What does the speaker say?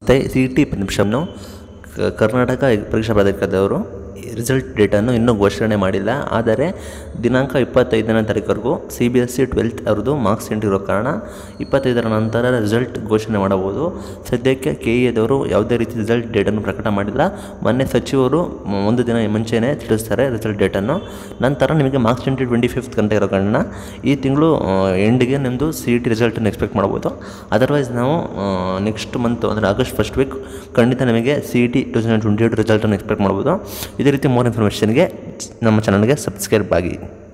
ಮತ್ತು C E T ಪರೀಕ್ಷೆಯನ್ನು ಕರ್ನಾಟಕ ಪರೀಕ್ಷಾ ಪ್ರಾಧಿಕಾರದವರು ರಿಸಲ್ಟ್ ಡೇಟನ್ನು ಇನ್ನೂ ಘೋಷಣೆ ಮಾಡಿಲ್ಲ ಆದರೆ ದಿನಾಂಕ ಇಪ್ಪತ್ತೈದನೇ ತಾರೀಕುವರೆಗೂ C B S C twelfth ಅವ್ರದ್ದು ಮಾರ್ಕ್ಸ್ ಇರೋ ಕಾರಣ ಇಪ್ಪತ್ತೈದರ ನಂತರ ರಿಸಲ್ಟ್ ಘೋಷಣೆ ಮಾಡಬಹುದು ಸದ್ಯಕ್ಕೆ ಕೆ ಇ ಎದವರು ಯಾವುದೇ ರೀತಿ ರಿಸಲ್ಟ್ ಡೇಟನ್ನು ಪ್ರಕಟ ಮಾಡಿಲ್ಲ ಮೊನ್ನೆ ಸಚಿವರು ಮ- ಒಂದು ದಿನ ಮುಂಚೆನೇ ತಿಳಿಸ್ತಾರೆ ರಿಸಲ್ಟ್ ಡೇಟನ್ನು ನಂತರ ನಿಮಗೆ ಮಾರ್ಕ್ಸ್ ಟ್ವೆಂಟಿ ಟ್ವೆಂಟಿ ಫಿಫ್ತ್ ಗಂಟೆ ಇರೋ ಕಾರಣ ಈ ತಿಂಗಳು ಎಂಡಿಗೆ ನಿಮ್ಮದು ಸಿ ಇ ಟಿ ರಿಸಲ್ಟನ್ನು ಎಕ್ಸ್ಪೆಕ್ಟ್ ಮಾಡ್ಬೋದು ಅದರ್ವೈಸ್ ನಾವು ನೆಕ್ಸ್ಟ್ ಮಂತ್ ಅಂದರೆ ಆಗಸ್ಟ್ ಫಸ್ಟ್ ವೀಕ್ ಖಂಡಿತ ನಿಮಗೆ C E T two thousand twenty eight ರಿಸಲ್ಟನ್ನು ಎಕ್ಸ್ಪೆಕ್ಟ್ ಮಾಡ್ಬೋದು ಇದೇ ರೀತಿ ಮೋರ್ ಇನ್ಫಾರ್ಮೇಷನ್ಗೆ ನಮ್ಮ ಚಾನಲ್ಗೆ ಸಬ್ಸ್ಕ್ರೈಬ್ ಆಗಿ